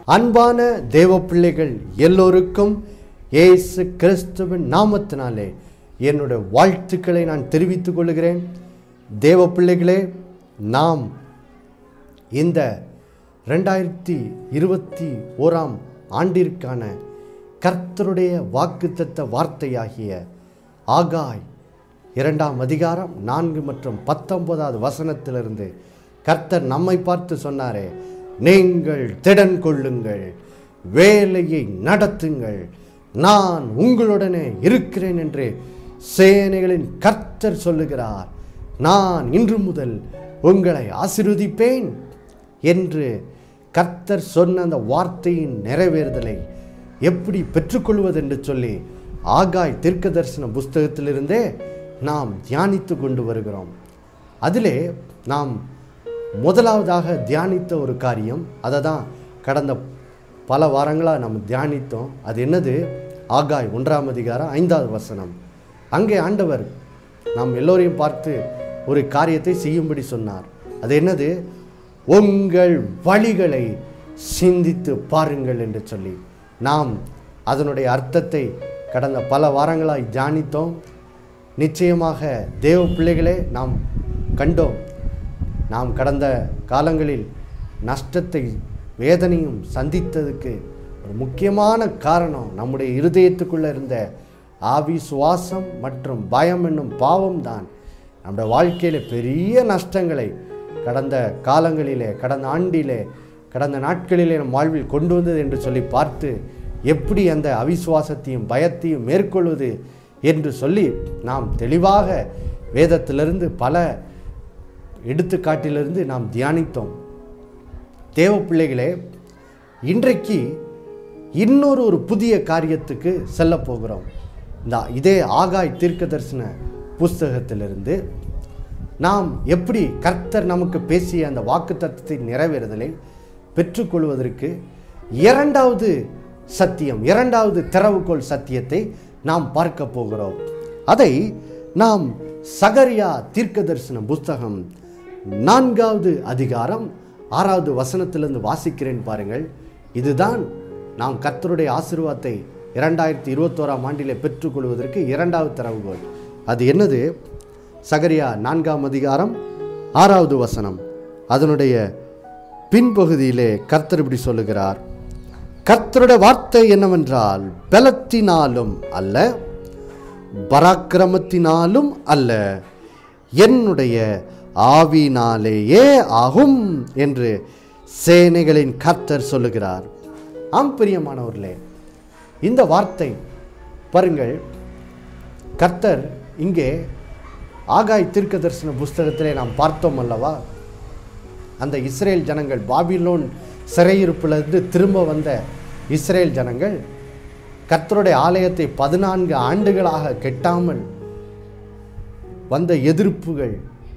அன்பான தேவ பிள்ளைகள் எல்லோருக்கும் இயேசு கிறிஸ்துவின் நாமத்தினாலே என்னுடைய வாழ்த்துக்களை நான் தெரிவித்துக் கொள்கிறேன் தேவ பிள்ளைகளே நாம் இந்த ரெண்டாயிரத்தி இருபத்தி ஓராம் ஆண்டிற்கான கர்த்தருடைய வாக்குத்தத்த வார்த்தையாகிய ஆகாய் இரண்டாம் அதிகாரம் நான்கு மற்றும் பத்தொன்பதாவது வசனத்திலிருந்து கர்த்தர் நம்மை பார்த்து சொன்னாரே நீங்கள் திடன் கொள்ளுங்கள் வேலையை நடத்துங்கள் நான் உங்களுடனே இருக்கிறேன் என்று சேனைகளின் கர்த்தர் சொல்லுகிறார் நான் இன்று முதல் உங்களை ஆசீர்வதிப்பேன் என்று கர்த்தர் சொன்ன அந்த வார்த்தையின் நிறைவேறுதலை எப்படி பெற்றுக்கொள்வது என்று சொல்லி ஆகாய் தீர்க்க தரிசன புஸ்தகத்திலிருந்தே நாம் தியானித்து கொண்டு வருகிறோம் அதிலே நாம் முதலாவதாக தியானித்த ஒரு காரியம் அதை தான் கடந்த பல வாரங்களாக நம்ம தியானித்தோம் அது என்னது ஆகாய் ஒன்றாம் அதிகாரம் ஐந்தாவது வசனம் அங்கே ஆண்டவர் நாம் எல்லோரையும் பார்த்து ஒரு காரியத்தை செய்யும்படி சொன்னார் அது என்னது உங்கள் வழிகளை சிந்தித்து பாருங்கள் என்று சொல்லி நாம் அதனுடைய அர்த்தத்தை கடந்த பல வாரங்களாய் தியானித்தோம் நிச்சயமாக தேவ பிள்ளைகளே நாம் கண்டோம் நாம் கடந்த காலங்களில் நஷ்டத்தை வேதனையும் சந்தித்ததுக்கு ஒரு முக்கியமான காரணம் நம்முடைய இருதயத்துக்குள்ளே இருந்த ஆவி சுவாசம் மற்றும் பயம் என்னும் பாவம் தான் நம்முடைய வாழ்க்கையில் பெரிய நஷ்டங்களை கடந்த காலங்களிலே கடந்த ஆண்டிலே கடந்த நாட்களிலே நம் வாழ்வில் கொண்டு வந்தது என்று சொல்லி பார்த்து எப்படி அந்த அவிசுவாசத்தையும் பயத்தையும் மேற்கொள்வது என்று சொல்லி நாம் தெளிவாக வேதத்திலிருந்து பல எடுத்துக்காட்டிலிருந்து நாம் தியானித்தோம் தேவ பிள்ளைகளே இன்றைக்கு இன்னொரு ஒரு புதிய காரியத்துக்கு செல்ல போகிறோம் இந்த இதே ஆகாய் தீர்க்க தரிசன புஸ்தகத்திலிருந்து நாம் எப்படி கர்த்தர் நமக்கு பேசிய அந்த வாக்கு தத்துவத்தின் நிறைவேறுதலை பெற்றுக்கொள்வதற்கு இரண்டாவது சத்தியம் இரண்டாவது திறவுகோல் சத்தியத்தை நாம் பார்க்க போகிறோம் அதை நாம் சகரியா தீர்க்க தரிசன புஸ்தகம் நான்காவது அதிகாரம் ஆறாவது வசனத்திலிருந்து வாசிக்கிறேன் பாருங்கள் இதுதான் நாம் கர்த்தருடைய ஆசீர்வாதத்தை இரண்டாயிரத்தி இருபத்தோராம் ஆண்டிலே பெற்றுக்கொள்வதற்கு இரண்டாவது திறவுகோல் அது என்னது சகரியா நான்காம் அதிகாரம் ஆறாவது வசனம் அதனுடைய பின்பகுதியிலே கர்த்தர் இப்படி சொல்லுகிறார் கர்த்தருடைய வார்த்தை என்னவென்றால் பலத்தினாலும் அல்ல பராக்கிரமத்தினாலும் அல்ல என்னுடைய ஆவினாலேயே ஆகும் என்று சேனைகளின் கர்த்தர் சொல்லுகிறார் ஆம் பிரியமானவர்களே இந்த வார்த்தை பாருங்கள் கர்த்தர் இங்கே ஆகாய் தீர்க்க தரிசன புஸ்தகத்திலே நாம் பார்த்தோம் அல்லவா அந்த இஸ்ரேல் ஜனங்கள் பாபிலோன் சிறையிருப்பிலிருந்து திரும்ப வந்த இஸ்ரேல் ஜனங்கள் கர்த்தருடைய ஆலயத்தை பதினான்கு ஆண்டுகளாக கெட்டாமல் வந்த எதிர்ப்புகள்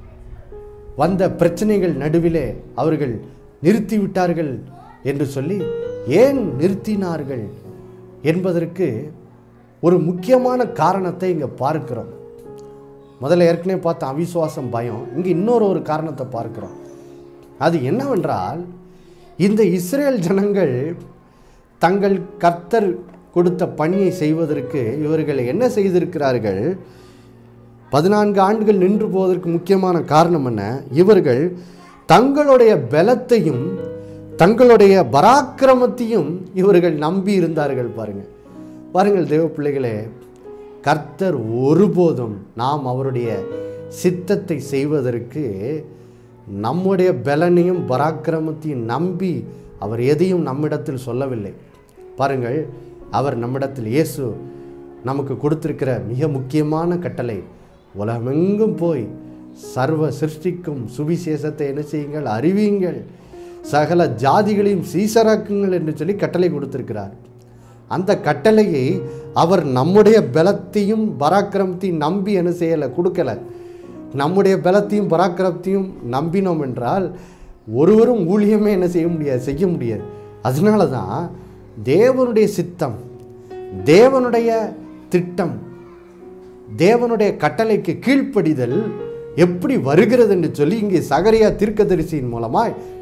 வந்த பிரச்சனைகள் நடுவிலே அவர்கள் நிறுத்திவிட்டார்கள் என்று சொல்லி ஏன் நிறுத்தினார்கள் என்பதற்கு ஒரு முக்கியமான காரணத்தை இங்கே பார்க்கிறோம் முதல்ல ஏற்கனவே பார்த்த அவிசுவாசம் பயம் இங்கே இன்னொரு ஒரு காரணத்தை பார்க்கிறோம் அது என்னவென்றால் இந்த இஸ்ரேல் ஜனங்கள் தங்கள் கர்த்தர் கொடுத்த பணியை செய்வதற்கு இவர்கள் என்ன செய்திருக்கிறார்கள் பதினான்கு ஆண்டுகள் நின்று போவதற்கு முக்கியமான காரணம் என்ன இவர்கள் தங்களுடைய பலத்தையும் தங்களுடைய பராக்கிரமத்தையும் இவர்கள் நம்பி இருந்தார்கள் பாருங்கள் பாருங்கள் தேவ பிள்ளைகளே கர்த்தர் ஒருபோதும் நாம் அவருடைய சித்தத்தை செய்வதற்கு நம்முடைய பலனையும் பராக்கிரமத்தையும் நம்பி அவர் எதையும் நம்மிடத்தில் சொல்லவில்லை பாருங்கள் அவர் நம்மிடத்தில் இயேசு நமக்கு கொடுத்திருக்கிற மிக முக்கியமான கட்டளை உலகமெங்கும் போய் சர்வ சிருஷ்டிக்கும் சுவிசேஷத்தை என்ன செய்யுங்கள் அறிவியுங்கள் சகல ஜாதிகளையும் சீசராக்குங்கள் என்று சொல்லி கட்டளை கொடுத்திருக்கிறார் அந்த கட்டளையை அவர் நம்முடைய பலத்தையும் பராக்கிரமத்தையும் நம்பி என்ன செய்யலை கொடுக்கல நம்முடைய பலத்தையும் பராக்கிரமத்தையும் நம்பினோம் என்றால் ஒருவரும் ஊழியமே என்ன செய்ய முடியாது செய்ய முடியாது அதனால தான் தேவனுடைய சித்தம் தேவனுடைய திட்டம் தேவனுடைய கட்டளைக்கு கீழ்ப்படிதல் எப்படி வருகிறது என்று சொல்லி இங்கே சகரியா தீர்க்கதரிசியின் மூலமாய்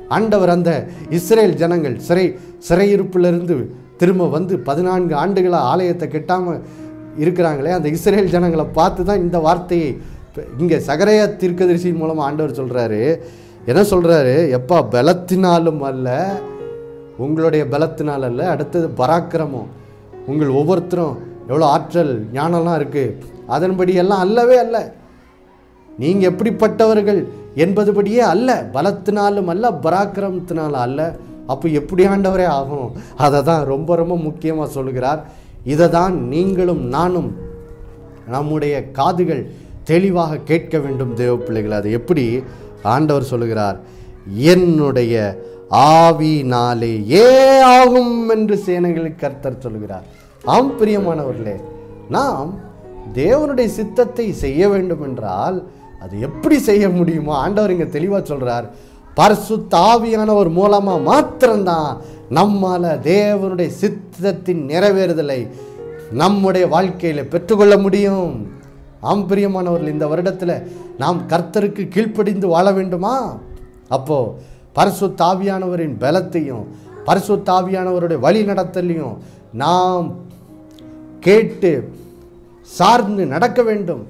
ஆண்டவர் அந்த இஸ்ரேல் ஜனங்கள் சிறை சிறையிருப்பிலிருந்து திரும்ப வந்து பதினான்கு ஆண்டுகளாக ஆலயத்தை கெட்டாமல் இருக்கிறாங்களே அந்த இஸ்ரேல் ஜனங்களை பார்த்து தான் இந்த வார்த்தையை இங்கே சகரையா தீர்க்கதரிசியின் மூலமாக ஆண்டவர் சொல்கிறாரு என்ன சொல்கிறாரு எப்பா பலத்தினாலும் அல்ல உங்களுடைய பலத்தினால் அல்ல அடுத்தது பராக்கிரமம் உங்கள் ஒவ்வொருத்தரும் எவ்வளோ ஆற்றல் ஞானம்லாம் இருக்குது அதன்படி எல்லாம் அல்லவே அல்ல நீங்கள் எப்படிப்பட்டவர்கள் என்பதுபடியே அல்ல பலத்தினாலும் அல்ல பராக்கிரமத்தினாலும் அல்ல அப்போ எப்படி ஆண்டவரே ஆகும் அதை தான் ரொம்ப ரொம்ப முக்கியமாக சொல்லுகிறார் இதை தான் நீங்களும் நானும் நம்முடைய காதுகள் தெளிவாக கேட்க வேண்டும் தேவ பிள்ளைகள் அது எப்படி ஆண்டவர் சொல்லுகிறார் என்னுடைய ஆவினாலே ஏ ஆகும் என்று சேனைகளுக்கு கர்த்தர் சொல்லுகிறார் ஆம் பிரியமானவர்களே நாம் தேவனுடைய சித்தத்தை செய்ய வேண்டும் என்றால் அது எப்படி செய்ய முடியுமோ ஆண்டவர் இங்கே தெளிவாக சொல்கிறார் பரிசுத்த ஆவியானவர் மூலமாக மாத்திரம்தான் நம்மால் தேவனுடைய சித்தத்தின் நிறைவேறுதலை நம்முடைய வாழ்க்கையில் பெற்றுக்கொள்ள முடியும் ஆம் பிரியமானவர்கள் இந்த வருடத்தில் நாம் கர்த்தருக்கு கீழ்ப்படிந்து வாழ வேண்டுமா அப்போ பரிசுத்த ஆவியானவரின் பலத்தையும் பரிசுத்த ஆவியானவருடைய வழி நடத்தலையும் நாம் கேட்டு சார்ந்து நடக்க வேண்டும்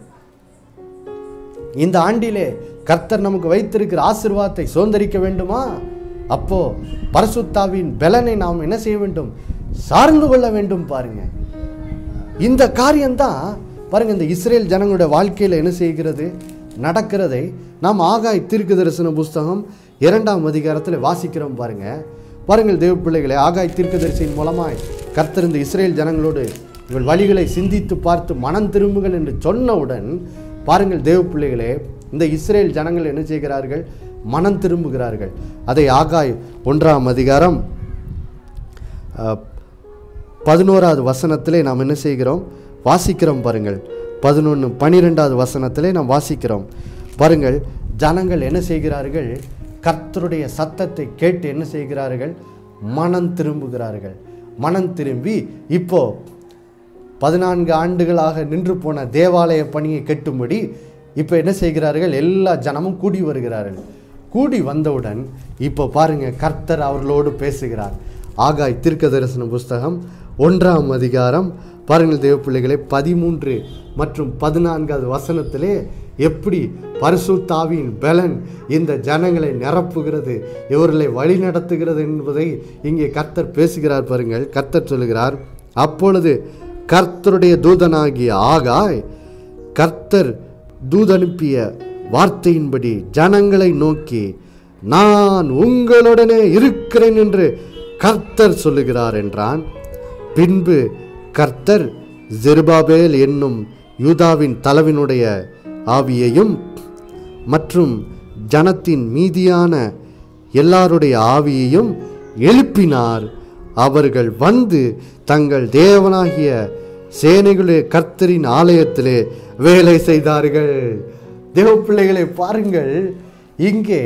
இந்த ஆண்டிலே கர்த்தர் நமக்கு வைத்திருக்கிற ஆசீர்வாதத்தை சுதந்திரிக்க வேண்டுமா அப்போ பரிசுத்தாவின் பலனை நாம் என்ன செய்ய வேண்டும் சார்ந்து கொள்ள வேண்டும் பாருங்க இந்த காரியம்தான் பாருங்க இந்த இஸ்ரேல் ஜனங்களுடைய வாழ்க்கையில் என்ன செய்கிறது நடக்கிறதை நாம் ஆகாய் தீர்க்க தரிசன புஸ்தகம் இரண்டாம் அதிகாரத்தில் வாசிக்கிறோம் பாருங்க பாருங்கள் தேவ பிள்ளைகளை ஆகாய் தீர்க்கதரிசியின் மூலமாய் கர்த்தர் இந்த இஸ்ரேல் ஜனங்களோடு இவள் வழிகளை சிந்தித்து பார்த்து மனம் திரும்புகள் என்று சொன்னவுடன் பாருங்கள் தேவ பிள்ளைகளே இந்த இஸ்ரேல் ஜனங்கள் என்ன செய்கிறார்கள் மனம் திரும்புகிறார்கள் அதை ஆகாய் ஒன்றாம் அதிகாரம் அஹ், பதினோராவது வசனத்திலே நாம் என்ன செய்கிறோம் வாசிக்கிறோம் பாருங்கள் பதினொன்று பன்னிரெண்டாவது வசனத்திலே நாம் வாசிக்கிறோம் பாருங்கள் ஜனங்கள் என்ன செய்கிறார்கள் கர்த்தருடைய சத்தத்தை கேட்டு என்ன செய்கிறார்கள் மனம் திரும்புகிறார்கள் மனம் திரும்பி இப்போ பதினான்கு ஆண்டுகளாக நின்று போன தேவாலய பணியை கட்டும்படி இப்போ என்ன செய்கிறார்கள் எல்லா ஜனமும் கூடி வருகிறார்கள் கூடி வந்தவுடன் இப்போ பாருங்க கர்த்தர் அவர்களோடு பேசுகிறார் ஆகாய் தீர்க்க தரிசன புஸ்தகம் ஒன்றாம் அதிகாரம் பாருங்கள் தேவ பிள்ளைகளே பதிமூன்று மற்றும் பதினான்காவது வசனத்திலே எப்படி பரிசுத்தாவின் பலன் இந்த ஜனங்களை நிரப்புகிறது இவர்களை வழி நடத்துகிறது என்பதை இங்கே கர்த்தர் பேசுகிறார் பாருங்கள் கர்த்தர் சொல்லுகிறார் அப்பொழுது கர்த்தருடைய தூதனாகிய ஆகாய் கர்த்தர் தூதனுப்பிய வார்த்தையின்படி ஜனங்களை நோக்கி நான் உங்களுடனே இருக்கிறேன் என்று கர்த்தர் சொல்லுகிறார் என்றான் பின்பு கர்த்தர் ஜெருபாபேல் என்னும் யூதாவின் தலைவனுடைய ஆவியையும் மற்றும் ஜனத்தின் மீதியான எல்லாருடைய ஆவியையும் எழுப்பினார் அவர்கள் வந்து தங்கள் தேவனாகிய சேனைகளுடைய கர்த்தரின் ஆலயத்திலே வேலை செய்தார்கள் தேவ பிள்ளைகளை பாருங்கள் இங்கே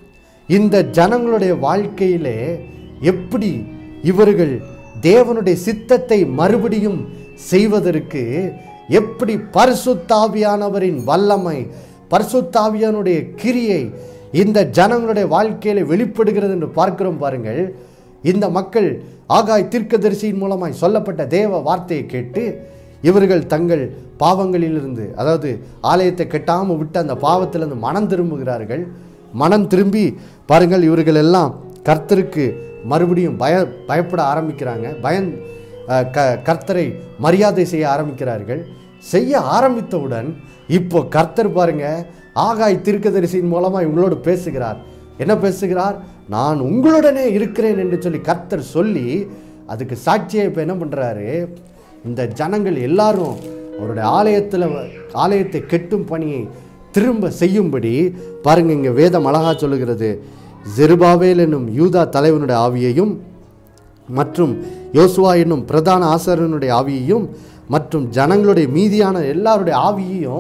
இந்த ஜனங்களுடைய வாழ்க்கையிலே எப்படி இவர்கள் தேவனுடைய சித்தத்தை மறுபடியும் செய்வதற்கு எப்படி பரிசுத்தாவியானவரின் வல்லமை பரிசுத்தாவியானுடைய கிரியை இந்த ஜனங்களுடைய வாழ்க்கையில வெளிப்படுகிறது என்று பார்க்கிறோம் பாருங்கள் இந்த மக்கள் ஆகாய் தீர்க்கதரிசியின் மூலமாய் சொல்லப்பட்ட தேவ வார்த்தையை கேட்டு இவர்கள் தங்கள் பாவங்களிலிருந்து அதாவது ஆலயத்தை கெட்டாமல் விட்டு அந்த பாவத்திலிருந்து மனம் திரும்புகிறார்கள் மனம் திரும்பி பாருங்கள் இவர்கள் எல்லாம் கர்த்தருக்கு மறுபடியும் பய பயப்பட ஆரம்பிக்கிறாங்க பயன் அஹ், க கர்த்தரை மரியாதை செய்ய ஆரம்பிக்கிறார்கள் செய்ய ஆரம்பித்தவுடன் இப்போ கர்த்தர் பாருங்க ஆகாய் தீர்க்கதரிசியின் மூலமாக இவங்களோடு பேசுகிறார் என்ன பேசுகிறார் நான் உங்களுடனே இருக்கிறேன் என்று சொல்லி கர்த்தர் சொல்லி அதுக்கு சாட்சியை இப்போ என்ன பண்ணுறாரு இந்த ஜனங்கள் எல்லாரும் அவருடைய ஆலயத்தில் ஆலயத்தை கெட்டும் பணியை திரும்ப செய்யும்படி பாருங்க இங்கே வேதம் அழகா சொல்லுகிறது ஜெருபாவேல் என்னும் யூதா தலைவனுடைய ஆவியையும் மற்றும் யோசுவா என்னும் பிரதான ஆசாரியனுடைய ஆவியையும் மற்றும் ஜனங்களுடைய மீதியான எல்லாருடைய ஆவியையும்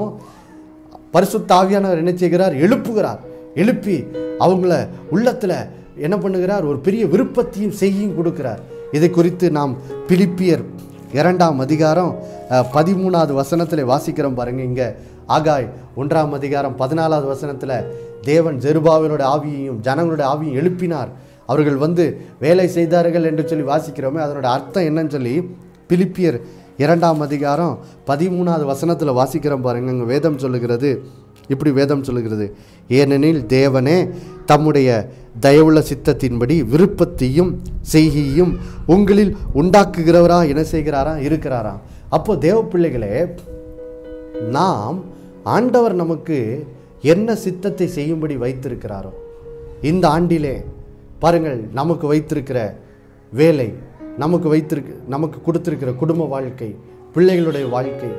பரிசுத்த ஆவியானவர் என்ன செய்கிறார் எழுப்புகிறார் எழுப்பி அவங்கள உள்ளத்தில் என்ன பண்ணுகிறார் ஒரு பெரிய விருப்பத்தையும் செய்யும் கொடுக்கிறார் இதை குறித்து நாம் பிலிப்பியர் இரண்டாம் அதிகாரம் அஹ், பதிமூணாவது வசனத்தில் வாசிக்கிறோம் பாருங்க இங்கே ஆகாய் ஒன்றாம் அதிகாரம் பதினாலாவது வசனத்தில் தேவன் ஜெருபாவினோட ஆவியையும் ஜனங்களுடைய ஆவியையும் எழுப்பினார் அவர்கள் வந்து வேலை செய்தார்கள் என்று சொல்லி வாசிக்கிறோமே அதனோட அர்த்தம் என்னன்னு சொல்லி பிலிப்பியர் இரண்டாம் அதிகாரம் பதிமூணாவது வசனத்தில் வாசிக்கிறோம் பாருங்க அங்கே வேதம் சொல்லுகிறது இப்படி வேதம் சொல்லுகிறது ஏனெனில் தேவனே தம்முடைய தயவுள்ள சித்தத்தின்படி விருப்பத்தையும் செய்கையும் உங்களில் உண்டாக்குகிறவரா என்ன செய்கிறாரா இருக்கிறாரா அப்போ தேவ பிள்ளைகளே நாம் ஆண்டவர் நமக்கு என்ன சித்தத்தை செய்யும்படி வைத்திருக்கிறாரோ இந்த ஆண்டிலே பாருங்கள் நமக்கு வைத்திருக்கிற வேலை நமக்கு வைத்திருக்க நமக்கு கொடுத்திருக்கிற குடும்ப வாழ்க்கை பிள்ளைகளுடைய வாழ்க்கை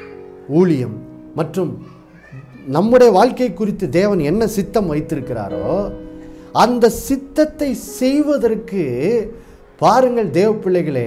ஊழியம் மற்றும் நம்முடைய வாழ்க்கை குறித்து தேவன் என்ன சித்தம் வைத்திருக்கிறாரோ அந்த சித்தத்தை செய்வதற்கு பாருங்கள் தேவ பிள்ளைகளே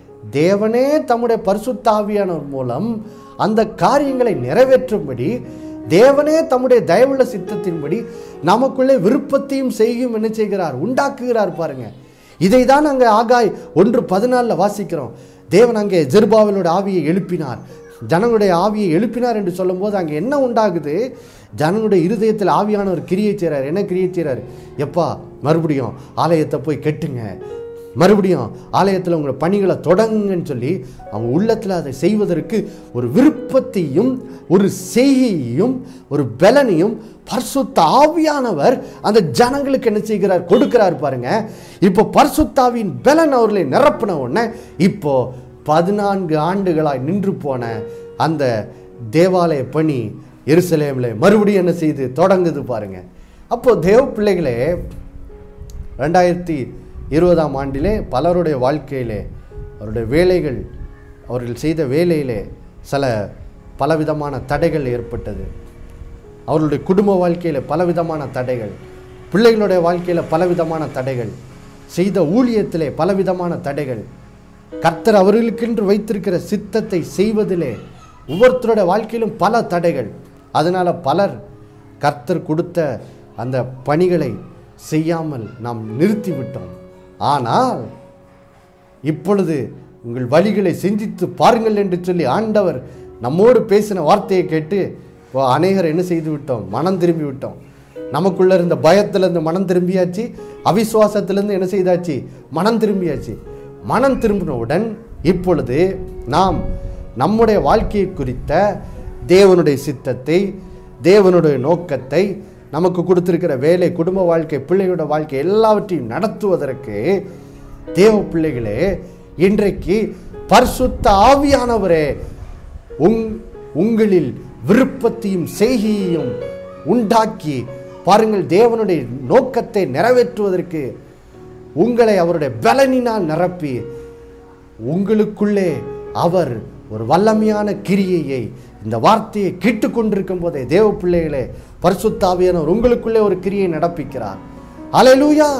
தேவனே தம்முடைய பரிசுத்தாவியானவர் மூலம் அந்த காரியங்களை நிறைவேற்றும்படி தேவனே தம்முடைய தயவுள்ள சித்தத்தின்படி நமக்குள்ளே விருப்பத்தையும் செய்யும் என்ன செய்கிறார் உண்டாக்குகிறார் பாருங்க இதை தான் அங்கே ஆகாய் ஒன்று பதினாலில் வாசிக்கிறோம் தேவன் அங்கே ஜெருபாவிலோட ஆவியை எழுப்பினார் ஜனங்களுடைய ஆவியை எழுப்பினார் என்று சொல்லும்போது அங்கே என்ன உண்டாகுது ஜனங்களுடைய இருதயத்தில் ஆவியானவர் கிரியை செய்கிறார் என்ன கிரியை செய்கிறார் எப்பா மறுபடியும் ஆலயத்தை போய் கெட்டுங்க மறுபடியும் ஆலயத்தில் உங்களை பணிகளை தொடங்குங்கன்னு சொல்லி அவங்க உள்ளத்தில் அதை செய்வதற்கு ஒரு விருப்பத்தையும் ஒரு செய்கையையும் ஒரு பலனையும் பரிசுத்த ஆவியானவர் அந்த ஜனங்களுக்கு என்ன செய்கிறார் கொடுக்கிறார் பாருங்க இப்போ பரிசுத்தாவின் பலன் அவர்களை நிரப்பின உடனே இப்போ பதினான்கு ஆண்டுகளாய் நின்று போன அந்த தேவாலய பணி எருசலேமில் மறுபடியும் என்ன செய்து தொடங்குது பாருங்க அப்போ தேவ பிள்ளைகளே ரெண்டாயிரத்தி இருபதாம் ஆண்டிலே பலருடைய வாழ்க்கையிலே அவருடைய வேலைகள் அவர்கள் செய்த வேலையிலே சில பலவிதமான தடைகள் ஏற்பட்டது அவர்களுடைய குடும்ப வாழ்க்கையில் பலவிதமான தடைகள் பிள்ளைகளுடைய வாழ்க்கையில் பலவிதமான தடைகள் செய்த ஊழியத்திலே பலவிதமான தடைகள் கர்த்தர் அவர்களுக்கென்று வைத்திருக்கிற சித்தத்தை செய்வதிலே ஒவ்வொருத்தருடைய வாழ்க்கையிலும் பல தடைகள் அதனால் பலர் கர்த்தர் கொடுத்த அந்த பணிகளை செய்யாமல் நாம் நிறுத்திவிட்டோம் ஆனால் இப்பொழுது உங்கள் வழிகளை சிந்தித்து பாருங்கள் என்று சொல்லி ஆண்டவர் நம்மோடு பேசின வார்த்தையை கேட்டு இப்போ அநேகர் என்ன செய்து விட்டோம் மனம் திரும்பி விட்டோம் நமக்குள்ள இருந்த பயத்திலிருந்து மனம் திரும்பியாச்சு அவிசுவாசத்திலிருந்து என்ன செய்தாச்சு மனம் திரும்பியாச்சு மனம் திரும்பினவுடன் இப்பொழுது நாம் நம்முடைய வாழ்க்கையை குறித்த தேவனுடைய சித்தத்தை தேவனுடைய நோக்கத்தை நமக்கு கொடுத்திருக்கிற வேலை குடும்ப வாழ்க்கை பிள்ளைகளோட வாழ்க்கை எல்லாவற்றையும் நடத்துவதற்கு தேவ பிள்ளைகளே இன்றைக்கு பரிசுத்த ஆவியானவரே உங் உங்களில் விருப்பத்தையும் செய்கையையும் உண்டாக்கி பாருங்கள் தேவனுடைய நோக்கத்தை நிறைவேற்றுவதற்கு உங்களை அவருடைய பலனினால் நிரப்பி உங்களுக்குள்ளே அவர் ஒரு வல்லமையான கிரியையை இந்த வார்த்தையை கேட்டுக்கொண்டிருக்கும் போதே தேவ பிள்ளைகளே பரிசுத்தாவியானவர் உங்களுக்குள்ளே ஒரு கிரியை நடப்பிக்கிறார் அலையலூயா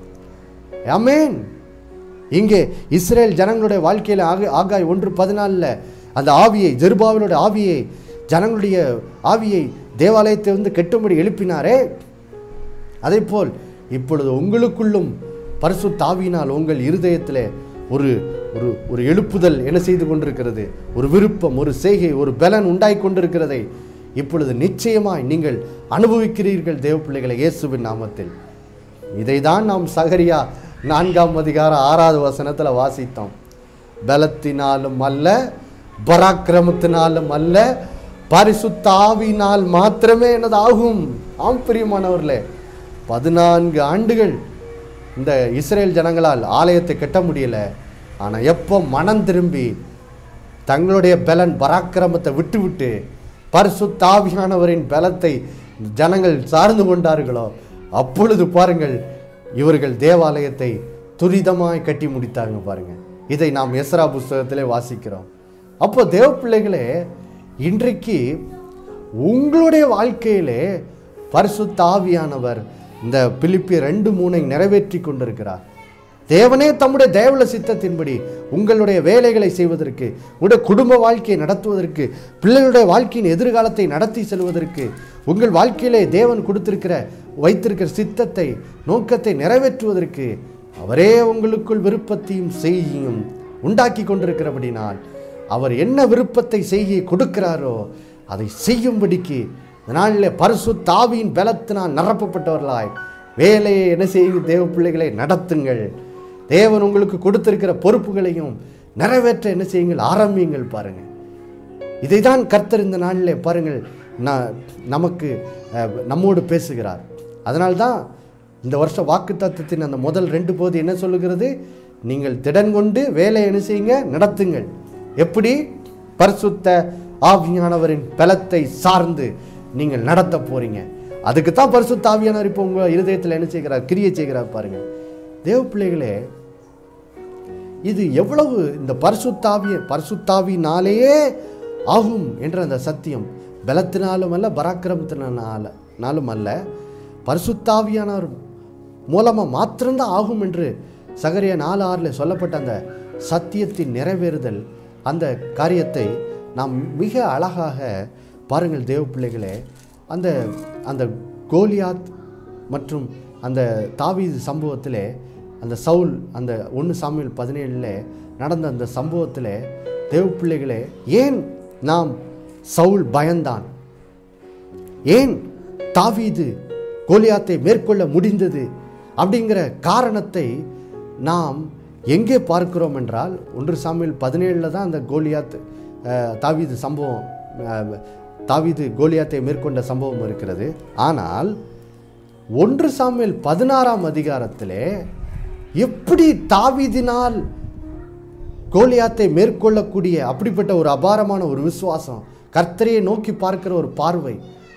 அமேன் இங்கே இஸ்ரேல் ஜனங்களுடைய வாழ்க்கையில் ஆக ஆகாய் ஒன்று பதினாலில் அந்த ஆவியை ஜெருபாவினுடைய ஆவியை ஜனங்களுடைய ஆவியை தேவாலயத்தை வந்து கெட்டும்படி எழுப்பினாரே அதேபோல் இப்பொழுது உங்களுக்குள்ளும் பரிசு தாவினால் உங்கள் இருதயத்தில் ஒரு ஒரு ஒரு எழுப்புதல் என்ன செய்து கொண்டிருக்கிறது ஒரு விருப்பம் ஒரு செய்கை ஒரு பலன் உண்டாய் கொண்டிருக்கிறதை இப்பொழுது நிச்சயமாய் நீங்கள் அனுபவிக்கிறீர்கள் தேவ பிள்ளைகளை இயேசுவின் நாமத்தில் இதை தான் நாம் சகரியா நான்காம் அதிகாரம் ஆறாவது வசனத்தில் வாசித்தோம் பலத்தினாலும் அல்ல பராக்கிரமத்தினாலும் அல்ல பரிசுத்தாவினால் மாத்திரமே என்னது ஆகும் ஆம் பிரியமானவர்களே பதினான்கு ஆண்டுகள் இந்த இஸ்ரேல் ஜனங்களால் ஆலயத்தை கட்ட முடியல ஆனால் எப்போ மனம் திரும்பி தங்களுடைய பலன் பராக்கிரமத்தை விட்டுவிட்டு பரிசுத்தாவியானவரின் பலத்தை ஜனங்கள் சார்ந்து கொண்டார்களோ அப்பொழுது பாருங்கள் இவர்கள் தேவாலயத்தை துரிதமாய் கட்டி முடித்தாங்க பாருங்க இதை நாம் எஸ்ரா புஸ்தகத்திலே வாசிக்கிறோம் அப்போ தேவ பிள்ளைகளே இன்றைக்கு உங்களுடைய வாழ்க்கையிலே பரிசுத்த ஆவியானவர் இந்த பிலிப்பி ரெண்டு மூனை நிறைவேற்றி கொண்டிருக்கிறார் தேவனே தம்முடைய தேவல சித்தத்தின்படி உங்களுடைய வேலைகளை செய்வதற்கு உங்களுடைய குடும்ப வாழ்க்கையை நடத்துவதற்கு பிள்ளைகளுடைய வாழ்க்கையின் எதிர்காலத்தை நடத்தி செல்வதற்கு உங்கள் வாழ்க்கையிலே தேவன் கொடுத்திருக்கிற வைத்திருக்கிற சித்தத்தை நோக்கத்தை நிறைவேற்றுவதற்கு அவரே உங்களுக்குள் விருப்பத்தையும் செய்யும் உண்டாக்கி கொண்டிருக்கிறபடினால் அவர் என்ன விருப்பத்தை செய்ய கொடுக்கிறாரோ அதை செய்யும்படிக்கு இந்த நாளில் பரிசு தாவியின் பலத்தினால் நிரப்பப்பட்டவர்களாய் வேலையை என்ன செய்யுங்க தேவ பிள்ளைகளை நடத்துங்கள் தேவன் உங்களுக்கு கொடுத்திருக்கிற பொறுப்புகளையும் நிறைவேற்ற என்ன செய்யுங்கள் ஆரம்பியுங்கள் பாருங்கள் இதை தான் கர்த்தர் இந்த நாளில் பாருங்கள் நான் நமக்கு அஹ், நம்மோடு பேசுகிறார் அதனால்தான் இந்த வருஷ வாக்கு தத்துவத்தின் அந்த முதல் ரெண்டு போது என்ன சொல்லுகிறது நீங்கள் திடன் கொண்டு வேலையை என்ன செய்யுங்க நடத்துங்கள் எப்படி பரிசுத்த ஆவியானவரின் பலத்தை சார்ந்து நீங்கள் நடத்த போறீங்க அதுக்கு தான் பரிசுத்த ஆவியானவர் இப்போ உங்கள் இருதயத்தில் என்ன செய்கிறார் கிரியை செய்கிறார் பாருங்க தேவ பிள்ளைகளே இது எவ்வளவு இந்த பரிசுத்தாவிய பரிசுத்தாவினாலேயே ஆகும் என்ற அந்த சத்தியம் பலத்தினாலும் அல்ல பராக்கிரமத்தினால நாளும் அல்ல பரிசுத்தாவியானவர் மூலமாக மாத்திரம்தான் ஆகும் என்று சகரிய நாலு ஆறில் சொல்லப்பட்ட அந்த சத்தியத்தின் நிறைவேறுதல் அந்த காரியத்தை நாம் மிக அழகாக பாருங்கள் தேவ பிள்ளைகளே அந்த அந்த கோலியாத் மற்றும் அந்த தாவீது சம்பவத்திலே அந்த சவுல் அந்த ஒன்று சாமியல் பதினேழில் நடந்த அந்த சம்பவத்தில் தேவ பிள்ளைகளே ஏன் நாம் சவுல் பயந்தான் ஏன் தாவீது கோலியாத்தை மேற்கொள்ள முடிந்தது அப்படிங்கிற காரணத்தை நாம் எங்கே பார்க்கிறோம் என்றால் ஒன்று சாமியில் பதினேழில் தான் அந்த கோலியாத் அஹ், தாவீது சம்பவம் அஹ், தாவீது கோலியாத்தை மேற்கொண்ட சம்பவம் இருக்கிறது ஆனால் ஒன்று சாமியல் பதினாறாம் அதிகாரத்திலே எப்படி தாவீதினால் கோலியாத்தை மேற்கொள்ளக்கூடிய அப்படிப்பட்ட ஒரு அபாரமான ஒரு விசுவாசம் கர்த்தரையை நோக்கி பார்க்கிற ஒரு பார்வை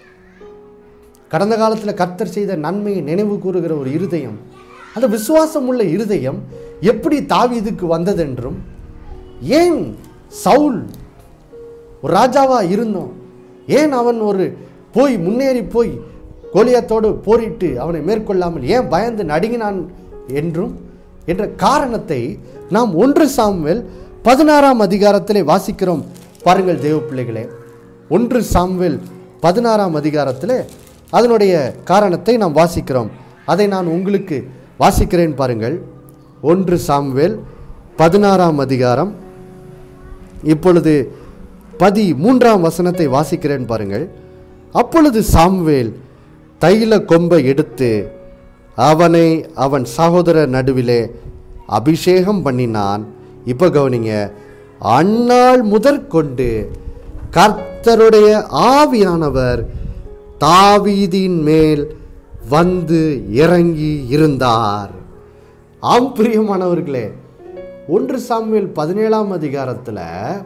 கடந்த காலத்தில் கர்த்தர் செய்த நன்மையை நினைவு கூறுகிற ஒரு இருதயம் அந்த விசுவாசம் உள்ள இருதயம் எப்படி தாவீதுக்கு வந்ததென்றும் ஏன் சவுல் ஒரு ராஜாவா இருந்தோம் ஏன் அவன் ஒரு போய் முன்னேறி போய் கோலியாத்தோடு போரிட்டு அவனை மேற்கொள்ளாமல் ஏன் பயந்து நடுங்கினான் என்றும் என்ற காரணத்தை நாம் ஒன்று சாமுவேல் பதினாறாம் அதிகாரத்திலே வாசிக்கிறோம் பாருங்கள் தேவ பிள்ளைகளே ஒன்று சாமுவேல் பதினாறாம் அதிகாரத்திலே அதனுடைய காரணத்தை நாம் வாசிக்கிறோம் அதை நான் உங்களுக்கு வாசிக்கிறேன் பாருங்கள் ஒன்று சாமுவேல் பதினாறாம் அதிகாரம் இப்பொழுது பதி மூன்றாம் வசனத்தை வாசிக்கிறேன் பாருங்கள் அப்பொழுது சாம்வேல் தைல கொம்பை எடுத்து அவனை அவன் சகோதரர் நடுவிலே அபிஷேகம் பண்ணினான் இப்போ கவனிங்க அந்நாள் முதற்கொண்டு கர்த்தருடைய ஆவியானவர் தாவீதின் மேல் வந்து இறங்கி இருந்தார் ஆம் பிரியமானவர்களே ஒன்று சாமுவேல் பதினேழாம் அதிகாரத்தில்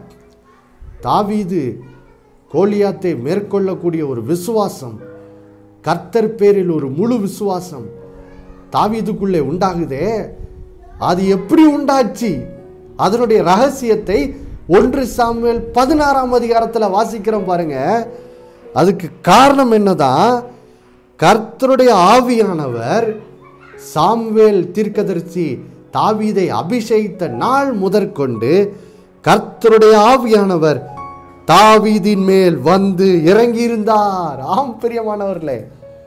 தாவீது கோலியாத்தை மேற்கொள்ளக்கூடிய ஒரு விசுவாசம் கர்த்தர் பேரில் ஒரு முழு விசுவாசம் தாவீதுக்குள்ளே உண்டாகுதே அது எப்படி உண்டாச்சு அதனுடைய ரகசியத்தை ஒன்று சாமுவேல் பதினாறாம் அதிகாரத்தில் வாசிக்கிறோம் பாருங்க அதுக்கு காரணம் என்னதான் கர்த்தருடைய ஆவியானவர் சாம்வேல் தீர்க்கதரிசி தாவீதை அபிஷேகித்த நாள் முதற்கொண்டு கர்த்தருடைய ஆவியானவர் தாவீதின் மேல் வந்து இறங்கியிருந்தார் ஆம் பிரியமானவர்களே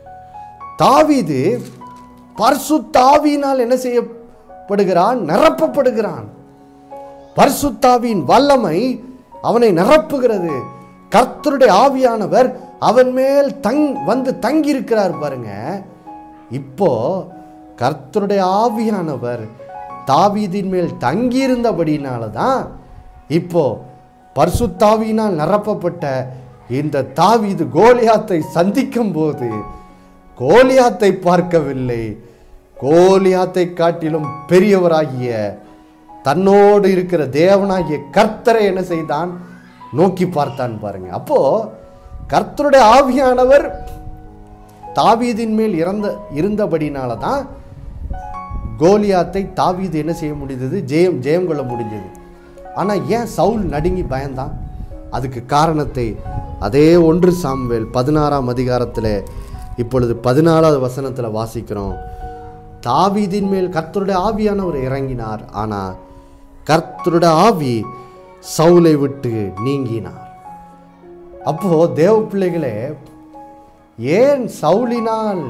தாவீது பரிசுத்தாவியினால் என்ன செய்யப்படுகிறான் நிரப்பப்படுகிறான் பரிசுத்தாவின் வல்லமை அவனை நிரப்புகிறது கர்த்தருடைய ஆவியானவர் அவன் மேல் தங் வந்து தங்கி இருக்கிறார் பாருங்க இப்போ கர்த்தருடைய ஆவியானவர் தாவீதின் மேல் தங்கியிருந்தபடினால தான் இப்போ பரிசுத்தாவியினால் நிரப்பப்பட்ட இந்த தாவீது கோலியாத்தை சந்திக்கும் போது கோலியாத்தை பார்க்கவில்லை கோலியாத்தை காட்டிலும் பெரியவராகிய தன்னோடு இருக்கிற தேவனாகிய கர்த்தரை என்ன செய்தான் நோக்கி பார்த்தான் பாருங்க அப்போ கர்த்தருடைய ஆவியானவர் தாவீதின் மேல் இறந்த இருந்தபடினால தான் கோலியாத்தை தாவீது என்ன செய்ய முடிந்தது ஜெயம் ஜெயம் கொள்ள முடிஞ்சது ஆனால் ஏன் சவுல் நடுங்கி பயந்தான் அதுக்கு காரணத்தை அதே ஒன்று சாம்வேல் பதினாறாம் அதிகாரத்தில் இப்பொழுது பதினாலாவது வசனத்தில் வாசிக்கிறோம் தாவீதின் மேல் கர்த்தருடைய ஆவியானவர் இறங்கினார் ஆனால் கர்த்தருடைய ஆவி சவுலை விட்டு நீங்கினார் அப்போ தேவ பிள்ளைகளே ஏன் சவுலினால்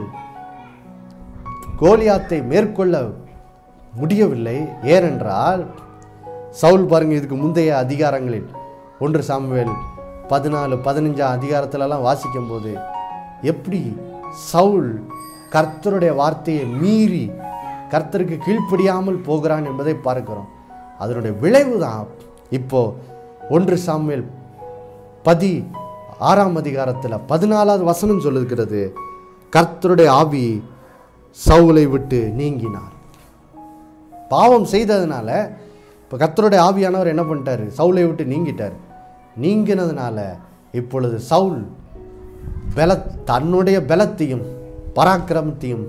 கோலியாத்தை மேற்கொள்ள முடியவில்லை ஏனென்றால் சவுல் பாருங்க இதுக்கு முந்தைய அதிகாரங்களில் ஒன்று சாமுவேல் பதினாலு பதினஞ்சாம் அதிகாரத்திலலாம் வாசிக்கும் போது எப்படி சவுல் கர்த்தருடைய வார்த்தையை மீறி கர்த்தருக்கு கீழ்ப்படியாமல் போகிறான் என்பதை பார்க்கிறோம் அதனுடைய விளைவு தான் இப்போ ஒன்று சாமுவேல் பதி ஆறாம் அதிகாரத்தில் பதினாலாவது வசனம் சொல்லுகிறது கர்த்தருடைய ஆவி சவுலை விட்டு நீங்கினார் பாவம் செய்ததுனால இப்போ கர்த்தருடைய ஆவியானவர் என்ன பண்ணிட்டாரு சவுலை விட்டு நீங்கிட்டார் நீங்கினதுனால இப்பொழுது சவுல் பல தன்னுடைய பலத்தையும் பராக்கிரமத்தையும்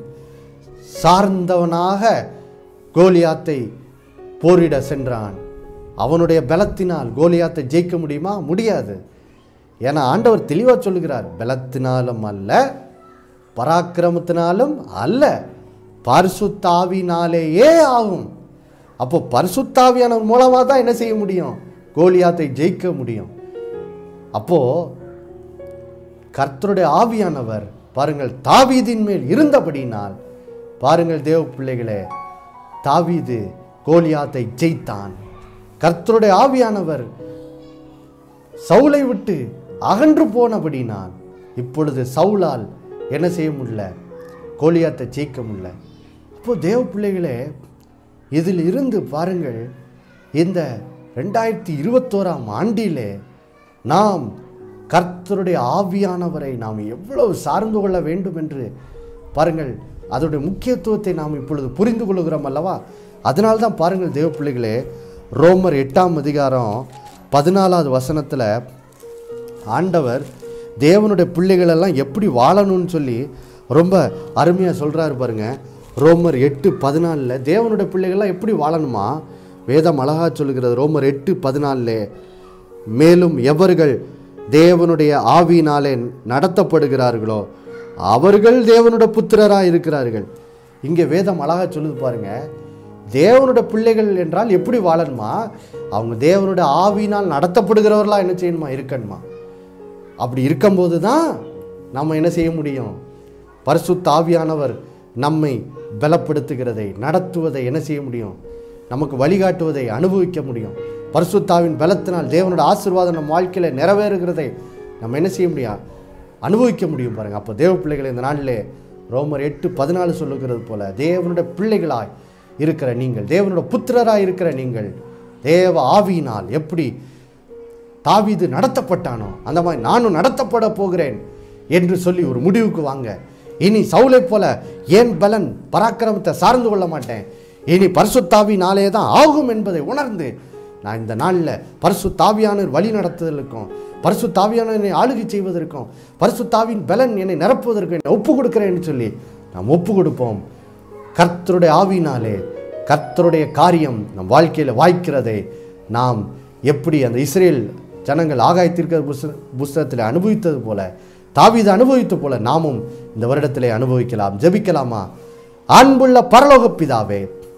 சார்ந்தவனாக கோலியாத்தை போரிட சென்றான் அவனுடைய பலத்தினால் கோலியாத்தை ஜெயிக்க முடியுமா முடியாது ஏன்னா ஆண்டவர் தெளிவாக சொல்லுகிறார் பலத்தினாலும் அல்ல பராக்கிரமத்தினாலும் அல்ல பரிசுத்தாவினாலேயே ஆகும் அப்போ பரிசுத்தாவியானவர் மூலமாக தான் என்ன செய்ய முடியும் கோலியாத்தை ஜெயிக்க முடியும் அப்போ கர்த்தருடைய ஆவியானவர் பாருங்கள் தாவீதின் மேல் இருந்தபடினால் பாருங்கள் தேவ பிள்ளைகளே தாவீது கோலியாத்தை ஜெயித்தான் கர்த்தருடைய ஆவியானவர் சவுலை விட்டு அகன்று போனபடினால் இப்பொழுது சவுலால் என்ன செய்ய முடியல கோலியாத்தை ஜெயிக்க முடியல இப்போ தேவ பிள்ளைகளே இதில் இருந்து பாருங்கள் இந்த ரெண்டாயிரத்தி இருபத்தோராம் ஆண்டிலே நாம் கர்த்தருடைய ஆவியானவரை நாம் எவ்வளவு சார்ந்து கொள்ள வேண்டும் என்று பாருங்கள் அதோடைய முக்கியத்துவத்தை நாம் இப்பொழுது புரிந்து கொள்கிறோம் அல்லவா அதனால தான் பாருங்கள் தேவ பிள்ளைகளே ரோமர் எட்டாம் அதிகாரம் பதினாலாவது வசனத்தில் ஆண்டவர் தேவனுடைய பிள்ளைகளெல்லாம் எப்படி வாழணும்னு சொல்லி ரொம்ப அருமையாக சொல்கிறாரு பாருங்க ரோமர் எட்டு பதினாலில் தேவனுடைய பிள்ளைகள்லாம் எப்படி வாழணுமா வேதம் அழகா சொல்லுகிறது ரோமர் எட்டு பதினாலில் மேலும் எவர்கள் தேவனுடைய ஆவியினாலே நடத்தப்படுகிறார்களோ அவர்கள் தேவனுடைய புத்திரராக இருக்கிறார்கள் இங்கே வேதம் அழகா சொல்லுது பாருங்க தேவனுடைய பிள்ளைகள் என்றால் எப்படி வாழணுமா அவங்க தேவனுடைய ஆவியினால் நடத்தப்படுகிறவர்களா என்ன செய்யணுமா இருக்கணுமா அப்படி இருக்கும்போது தான் நம்ம என்ன செய்ய முடியும் பரிசுத்த ஆவியானவர் நம்மை பலப்படுத்துகிறதை நடத்துவதை என்ன செய்ய முடியும் நமக்கு வழிகாட்டுவதை அனுபவிக்க முடியும் பரிசுத்தாவின் பலத்தினால் தேவனோட ஆசீர்வாதம் நம்ம வாழ்க்கையில் நிறைவேறுகிறதை நம்ம என்ன செய்ய முடியும் அனுபவிக்க முடியும் பாருங்க அப்போ தேவ பிள்ளைகளை இந்த நாளிலே ரோமர் எட்டு பதினாலு சொல்லுகிறது போல தேவனுடைய பிள்ளைகளாய் இருக்கிற நீங்கள் தேவனோட புத்திரராய் இருக்கிற நீங்கள் தேவ ஆவியினால் எப்படி தாவீது நடத்தப்பட்டானோ அந்த மாதிரி நானும் நடத்தப்பட போகிறேன் என்று சொல்லி ஒரு முடிவுக்கு வாங்க இனி சவுலை போல ஏன் பலன் பராக்கிரமத்தை சார்ந்து கொள்ள மாட்டேன் இனி பரிசுத்தாவினாலே தான் ஆகும் என்பதை உணர்ந்து நான் இந்த நாளில் பரிசுத்தாவியானவர் வழி நடத்துதலுக்கும் பரிசுத்தாவியான என்னை ஆளுகை செய்வதற்கும் பரிசுத்தாவின் பலன் என்னை நிரப்புவதற்கும் என்னை ஒப்பு கொடுக்கிறேன்னு சொல்லி நாம் ஒப்பு கொடுப்போம் கர்த்தருடைய ஆவியினாலே கர்த்தருடைய காரியம் நம் வாழ்க்கையில் வாய்க்கிறதை நாம் எப்படி அந்த இஸ்ரேல் ஜனங்கள் ஆகாயத்திற்கு புஸ்த புஸ்தகத்தில் அனுபவித்தது போல தாவீது அனுபவித்தது போல நாமும் இந்த வருடத்திலே அனுபவிக்கலாம் ஜெபிக்கலாமா அன்புள்ள பரலோக பிதாவே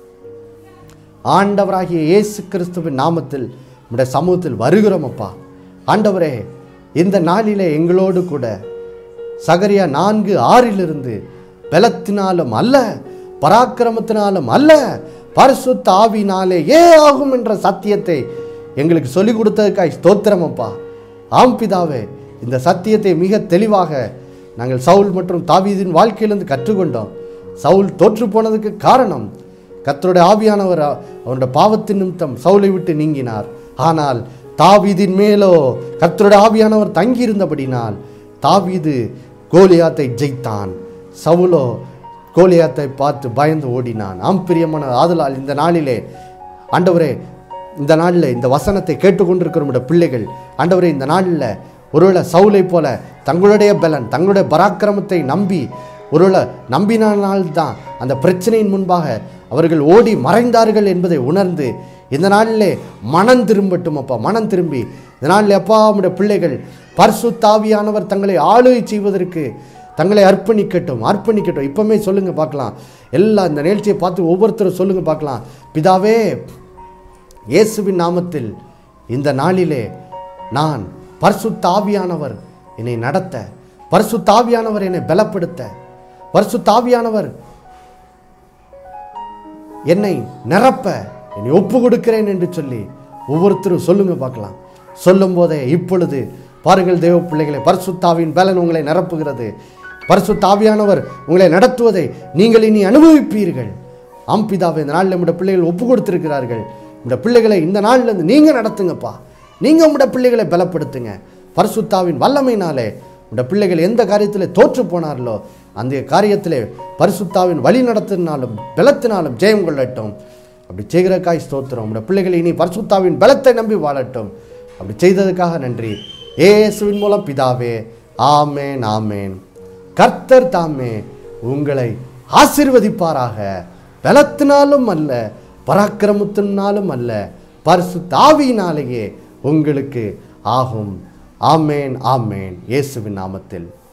ஆண்டவராகிய இயேசு கிறிஸ்துவின் நாமத்தில் நம்முடைய சமூகத்தில் வருகிறோம் அப்பா ஆண்டவரே இந்த நாளிலே எங்களோடு கூட சகரியா நான்கு ஆறிலிருந்து பலத்தினாலும் அல்ல பராக்கிரமத்தினாலும் அல்ல பரிசுத்த ஆவினாலே ஏ ஆகும் என்ற சத்தியத்தை எங்களுக்கு சொல்லிக் கொடுத்ததுக்காய் ஸ்தோத்திரம் அப்பா ஆம் பிதாவே இந்த சத்தியத்தை மிக தெளிவாக நாங்கள் சவுல் மற்றும் தாவீதின் வாழ்க்கையிலிருந்து கற்றுக்கொண்டோம் சவுல் தோற்று போனதுக்கு காரணம் கர்த்தருடைய ஆவியானவர் அவருடைய பாவத்தின் நிமித்தம் சவுலை விட்டு நீங்கினார் ஆனால் தாவீதின் மேலோ கர்த்தருடைய ஆவியானவர் தங்கியிருந்தபடினால் தாவீது கோலியாத்தை ஜெயித்தான் சவுலோ கோலியாத்தை பார்த்து பயந்து ஓடினான் ஆம் பிரியமான ஆதலால் இந்த நாளிலே ஆண்டவரே இந்த நாளில் இந்த வசனத்தை கேட்டுக்கொண்டிருக்கிற நம்முடைய பிள்ளைகள் ஆண்டவரே இந்த நாளில் ஒருவேளை சவுலை போல தங்களுடைய பலன் தங்களுடைய பராக்கிரமத்தை நம்பி ஒருவேளை நம்பினால்தான் அந்த பிரச்சனையின் முன்பாக அவர்கள் ஓடி மறைந்தார்கள் என்பதை உணர்ந்து இந்த நாளிலே மனம் திரும்பட்டும் அப்பா மனம் திரும்பி இந்த நாளில் அப்பா நம்முடைய பிள்ளைகள் பரிசுத்தாவியானவர் தங்களை ஆளுகை செய்வதற்கு தங்களை அர்ப்பணிக்கட்டும் அர்ப்பணிக்கட்டும் இப்பவுமே சொல்லுங்க பார்க்கலாம் எல்லாம் இந்த நிகழ்ச்சியை பார்த்து ஒவ்வொருத்தரும் சொல்லுங்க பார்க்கலாம் பிதாவே இயேசுவின் நாமத்தில் இந்த நாளிலே நான் பரிசுத்த ஆவியானவர் என்னை நடத்த பரிசுத்த ஆவியானவர் என்னை பலப்படுத்த பரிசுத்த ஆவியானவர் என்னை நிரப்ப என்னை ஒப்பு கொடுக்கிறேன் என்று சொல்லி ஒவ்வொருத்தரும் சொல்லுங்க பார்க்கலாம் சொல்லும் போதே இப்பொழுது பாருங்கள் தேவ பிள்ளைகளை பரிசுத்தாவின் பலன் உங்களை நிரப்புகிறது பரிசுத்த ஆவியானவர் உங்களை நடத்துவதை நீங்கள் இனி அனுபவிப்பீர்கள் ஆம் பிதாவே இந்த நாளில் நம்முடைய பிள்ளைகள் ஒப்பு கொடுத்திருக்கிறார்கள் இந்த பிள்ளைகளை இந்த நாள்ல இருந்து நீங்கள் நடத்துங்கப்பா நீங்கள் உங்களுடைய பிள்ளைகளை பலப்படுத்துங்க பரிசுத்தாவின் வல்லமையினாலே உங்களுடைய பிள்ளைகள் எந்த காரியத்தில் தோற்று போனார்களோ அந்த காரியத்திலே பரிசுத்தாவின் வழி நடத்தினாலும் பலத்தினாலும் ஜெயம் கொள்ளட்டும் அப்படி செய்கிறக்காய் ஸ்தோத்திரம் உங்களுடைய பிள்ளைகள் இனி பரிசுத்தாவின் பலத்தை நம்பி வாழட்டும் அப்படி செய்ததுக்காக நன்றி ஏசுவின் மூலம் பிதாவே ஆமேன் ஆமேன் கர்த்தர் தாமே உங்களை ஆசிர்வதிப்பாராக பலத்தினாலும் அல்ல பராக்கிரமத்தினாலும் அல்ல பரிசு தாவியினாலேயே உங்களுக்கு ஆகும் ஆமேன் ஆமேன் இயேசுவின் நாமத்தில்